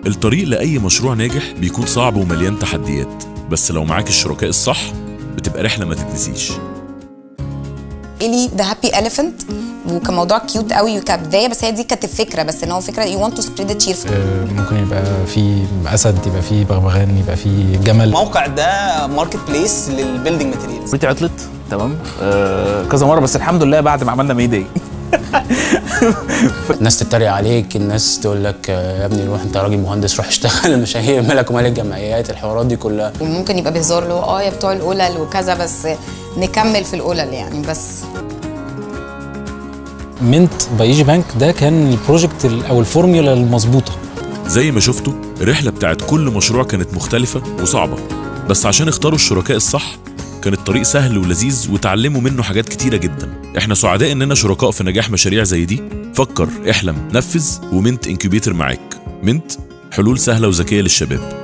الطريق لأي مشروع ناجح بيكون صعب ومليان تحديات بس لو معاك الشركاء الصح بتبقى رحلة ما تتنسيش الي ذا هابي اليفنت وكان موضوع كيوت قوي كبدايه بس هي دي كانت الفكره بس ان هو فكره يو ونت تو سبريد ذا تشير ممكن يبقى في اسد يبقى في بغبغان يبقى في جمل الموقع ده ماركت بليس للبيلدينج ماتيريالز بيتي عطلت تمام آه كذا مره بس الحمد لله بعد ما عملنا ميداي الناس تتريق عليك الناس تقول لك آه، يا ابني روح انت راجل مهندس روح اشتغل مش هي مالك ومال الجمعيات الحوارات دي كلها وممكن يبقى بهزار اللي هو اه يا بتوع القلل وكذا بس نكمل في القلل يعني بس منت بايجي بانك ده كان البروجكت ال- او الفورميولا المظبوطه زي ما شفتوا الرحلة بتاعت كل مشروع كانت مختلفة وصعبة بس عشان اختاروا الشركاء الصح كان الطريق سهل ولذيذ وتعلموا منه حاجات كتيرة جدا احنا سعداء اننا شركاء في نجاح مشاريع زي دي فكر احلم نفذ ومنت انكوبيتر معاك منت حلول سهلة وذكية للشباب